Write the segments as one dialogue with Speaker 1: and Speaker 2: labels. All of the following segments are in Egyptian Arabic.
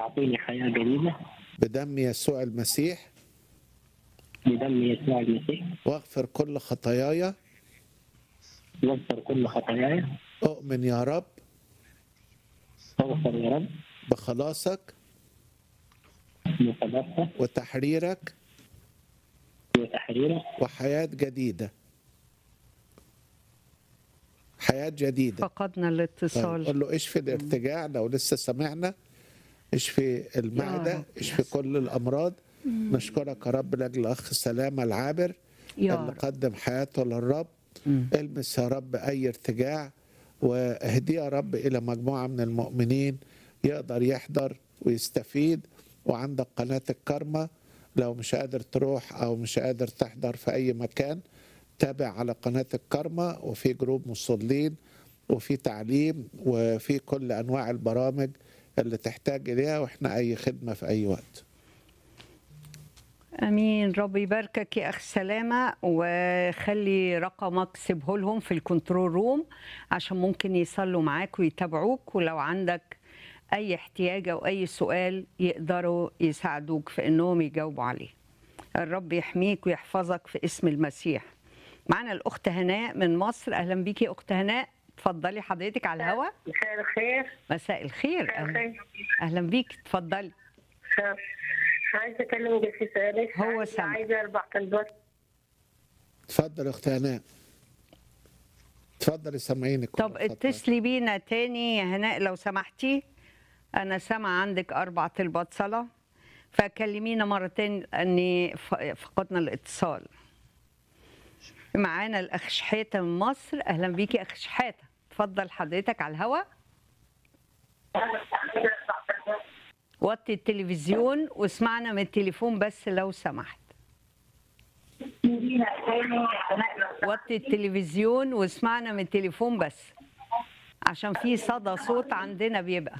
Speaker 1: تعطيني حياة جديدة
Speaker 2: بدم يسوع المسيح
Speaker 1: بدم يسوع المسيح
Speaker 2: واغفر كل خطاياي
Speaker 1: واغفر كل خطاياي
Speaker 2: أؤمن يا رب
Speaker 1: واغفر يا رب
Speaker 2: بخلاصك
Speaker 1: بقدرتك
Speaker 2: وتحريرك
Speaker 1: وتحريرك
Speaker 2: وحياة جديدة حياة جديدة
Speaker 3: فقدنا
Speaker 2: طيب
Speaker 3: الاتصال
Speaker 2: قول له اشفي الارتجاع لو لسه سمعنا اشفي المعدة
Speaker 3: رب.
Speaker 2: اشفي كل الأمراض نشكرك يا رب لأجل الأخ سلامة العابر
Speaker 3: يا
Speaker 2: اللي
Speaker 3: رب
Speaker 2: قدم حياته للرب المس يا رب أي ارتجاع واهديه يا رب إلى مجموعة من المؤمنين يقدر يحضر ويستفيد وعندك قناة الكرمة لو مش قادر تروح أو مش قادر تحضر في أي مكان تابع على قناة الكرمة وفي جروب مصلين وفي تعليم وفي كل أنواع البرامج اللي تحتاج إليها وإحنا أي خدمة في أي وقت
Speaker 3: امين رب يباركك يا اخ سلامه وخلي رقمك سيبه لهم في الكنترول روم عشان ممكن يصلوا معاك ويتابعوك ولو عندك اي احتياج او اي سؤال يقدروا يساعدوك في انهم يجاوبوا عليه الرب يحميك ويحفظك في اسم المسيح معنا الاخت هناء من مصر اهلا بيكي يا اخت هناء اتفضلي حضرتك على الهواء
Speaker 4: مساء الخير
Speaker 3: مساء الخير
Speaker 4: مساء
Speaker 3: اهلا,
Speaker 4: الخير
Speaker 3: أهلا بيكي اتفضلي
Speaker 4: ها. عايزه اكلم جسي سؤالي
Speaker 3: هو
Speaker 4: عايزة-
Speaker 3: سامع.
Speaker 4: عايزه اربع طلبات
Speaker 2: اتفضل يا أخت هناء اتفضلي سامعينك
Speaker 3: طب اتصلي بينا تاني يا هناء لو سمحتي انا سامعه عندك اربع طلبات صلاه فكلمينا مرة تاني اني ف- فقدنا الاتصال معانا الاخ شحاته من مصر اهلا بيكي اخ شحاته اتفضل حضرتك على الهواء وطي التلفزيون واسمعنا من التليفون بس لو سمحت وطي التلفزيون واسمعنا من التليفون بس عشان في صدى صوت عندنا بيبقى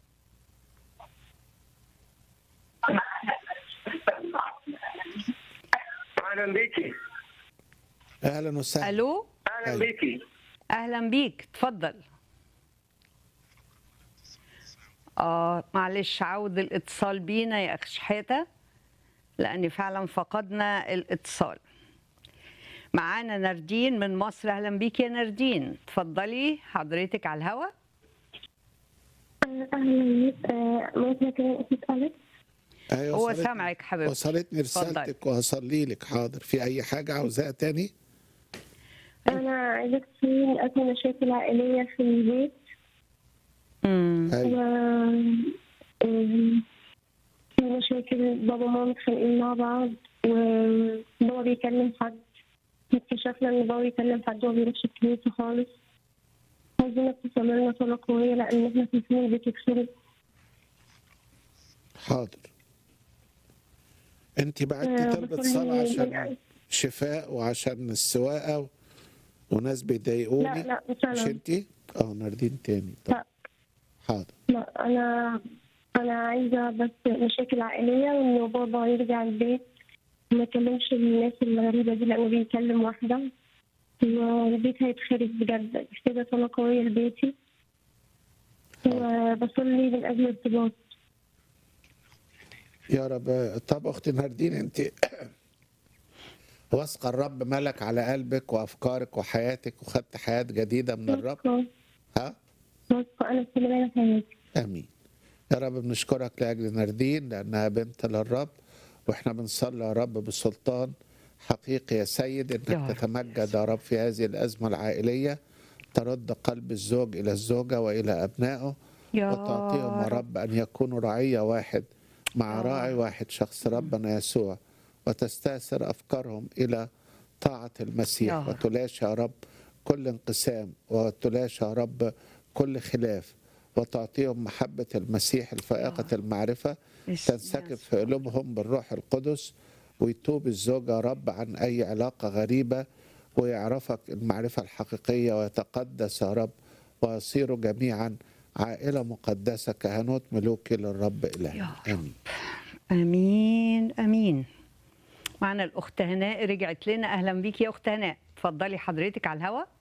Speaker 1: أهلا بيكي
Speaker 2: أهلا وسهلا
Speaker 3: الو
Speaker 1: أهلا
Speaker 2: أيوة.
Speaker 1: بيكي
Speaker 3: اهلا بيك اتفضل اه معلش عاود الاتصال بينا يا اخ شحاته لان فعلا فقدنا الاتصال معانا نردين من مصر اهلا بيك يا نردين اتفضلي حضرتك على الهواء
Speaker 5: أهلا آه، ممكن كده أسألك
Speaker 2: أيوة
Speaker 3: هو
Speaker 2: وصلتني-
Speaker 3: سامعك حبيبتي
Speaker 2: وصلتني
Speaker 3: اتفضلي.
Speaker 2: رسالتك وهصلي لك حاضر في أي حاجة عاوزاها تاني
Speaker 5: أنا عايزة تحكي أكل مشاكل عائلية في البيت
Speaker 3: امم
Speaker 5: و
Speaker 2: أيوة.
Speaker 5: آم، في مشاكل بابا وماما متخانقين مع بعض وبابا بيكلم حد اكتشفنا إن بابا بيكلم حد وما بيروحش الكنيسة خالص عايزينك تصلي لنا صلاة قوية لأن إحنا خايفين البيت يتخرب
Speaker 2: حاضر انت بعتي
Speaker 5: آه،
Speaker 2: طلبة
Speaker 5: بصلي
Speaker 2: صلاة عشان
Speaker 5: يعني-
Speaker 2: شفاء وعشان السواقة و... وناس
Speaker 5: لا
Speaker 2: بيضايقوني
Speaker 5: لا مش
Speaker 2: مش
Speaker 5: أنا
Speaker 2: انت اه ناردين تاني طب
Speaker 5: لا.
Speaker 2: حاضر
Speaker 5: لا أنا أنا عايزة بس مشاكل عائلية وإن بابا يرجع البيت وما يكلمش الناس الغريبة دي لأنه بيكلم واحدة والبيت هيتخرب بجد محتاجة صلاة قوية لبيتي وبصلي من أجل ارتباط
Speaker 2: يا رب طب اختي ناردين انت واثقة الرب ملك على قلبك وافكارك وحياتك وخدت حياة جديدة من الرب
Speaker 5: واثقة
Speaker 2: ها
Speaker 5: واثقة أنا في اللي حياتي
Speaker 2: امين يا رب بنشكرك لاجل ناردين لانها بنت للرب واحنا بنصلي يا رب بسلطان حقيقي يا سيد
Speaker 3: يا
Speaker 2: انك
Speaker 3: رب.
Speaker 2: تتمجد يا رب في هذه الازمه العائليه ترد قلب الزوج الى الزوجه والى ابنائه
Speaker 3: يا
Speaker 2: وتعطيهم يا رب ان يكونوا رعيه واحد مع
Speaker 3: يا
Speaker 2: راعي
Speaker 3: رب.
Speaker 2: واحد شخص ربنا يسوع وتستاثر افكارهم الى طاعه المسيح
Speaker 3: يا رب.
Speaker 2: وتلاشى يا رب كل انقسام وتلاشى يا رب كل خلاف وتعطيهم محبه المسيح الفائقه المعرفه
Speaker 3: اسم
Speaker 2: تنسكب
Speaker 3: يسوع.
Speaker 2: في قلوبهم بالروح القدس ويتوب الزوج يا رب عن أي علاقة غريبة ويعرفك المعرفة الحقيقية ويتقدس يا رب ويصيروا جميعا عائلة مقدسة كهنوت ملوكي للرب
Speaker 3: يا
Speaker 2: إله
Speaker 3: رب.
Speaker 2: آمين
Speaker 3: امين امين معنا الاخت هناء رجعت لنا اهلا بيكي يا اخت هناء اتفضلي حضرتك على الهواء